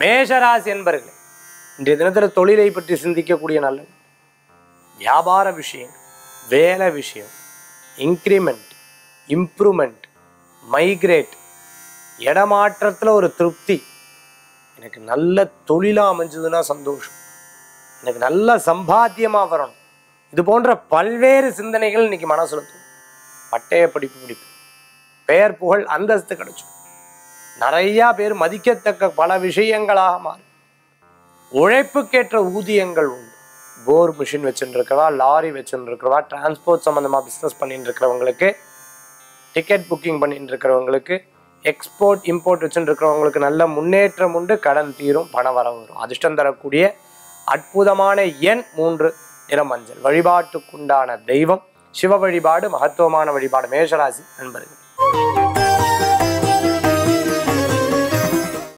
மேஷராசி என்பர்களே இன்றைய தினத்தில் தொழிலை பற்றி சிந்திக்கக்கூடிய நல்லது வியாபார விஷயம் வேலை விஷயம் இன்க்ரிமெண்ட் இம்ப்ரூவ்மெண்ட் மைக்ரேட் இடமாற்றத்தில் ஒரு திருப்தி எனக்கு நல்ல தொழிலாக அமைஞ்சதுன்னா சந்தோஷம் எனக்கு நல்ல சம்பாத்தியமாக வரணும் இது போன்ற பல்வேறு சிந்தனைகள் இன்னைக்கு மனசுல தோணும் பட்டய படிப்பு பிடிப்பு பெயர் புகழ் அந்தஸ்து கிடைச்சும் நிறையா பேர் மதிக்கத்தக்க பல விஷயங்களாக மாறும் உழைப்புக்கேற்ற ஊதியங்கள் உண்டு போர் மிஷின் வச்சுட்டு இருக்கிறவா லாரி வச்சுட்டு இருக்கிறவா டிரான்ஸ்போர்ட் சம்மந்தமாக பிஸ்னஸ் பண்ணிட்டு இருக்கிறவங்களுக்கு டிக்கெட் புக்கிங் பண்ணிட்டு இருக்கிறவங்களுக்கு எக்ஸ்போர்ட் இம்போர்ட் வச்சுட்டு இருக்கிறவங்களுக்கு நல்ல முன்னேற்றம் உண்டு கடன் தீரும் பணம் வர வரும் அதிர்ஷ்டம் தரக்கூடிய அற்புதமான எண் மூன்று நிறமஞ்சள் வழிபாட்டுக்குண்டான தெய்வம் சிவ வழிபாடு மகத்துவமான வழிபாடு மேஷராசி நண்பர்கள்